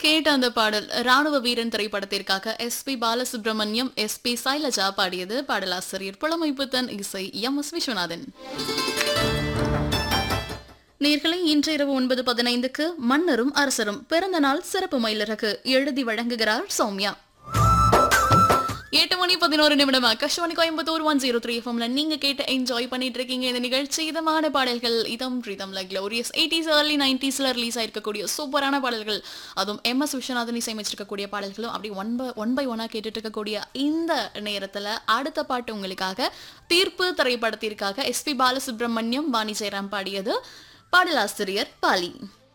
கேட்ட அந்த பாடல் ராணுவ வீரன் திரைப்படத்திற்காக S P Balasubrahmanyam S P Sailaja பாடியது பாடலாசிரியர் புலமைப்புத்தன் இசை எம் எஸ் விஸ்வநாதன் நேர்களை இன்று இரவு ஒன்பது பதினைந்துக்கு மன்னரும் அரசரும் பிறந்த நாள் சிறப்பு மயிலிறகு எழுதி வழங்குகிறார் சௌமியா எட்டு மணி பதினோரு நிமிடம் Akashvani Coimbatore one zero three எஃப்எம்ல நீங்க கேட்டு என்ஜாய் பண்ணிட்டு இருக்கீங்க இந்த நிகழ்ச்சி இதமான பாடல்கள் இதம் ரீதம்ல க்ளோரியஸ் எயிட்டிஸ் ஏர்லி நைன்டிஸ்ல ரிலீஸ் ஆயிருக்கக்கூடிய சூப்பரான பாடல்கள் அதுவும் எம் எஸ் விஸ்வநாதன் இசையமைச்சிருக்கக்கூடிய பாடல்களும் அப்படி ஒன் பை ஒன் பை ஒன்னா கேட்டுட்டு இருக்கக்கூடிய இந்த நேரத்துல அடுத்த பாட்டு உங்களுக்காக தீர்ப்பு திரைப்படத்திற்காக எஸ்பி பாலசுப்ரமணியம் வாணி ஜெயராம் பாடியது பாடலாசிரியர் பாலி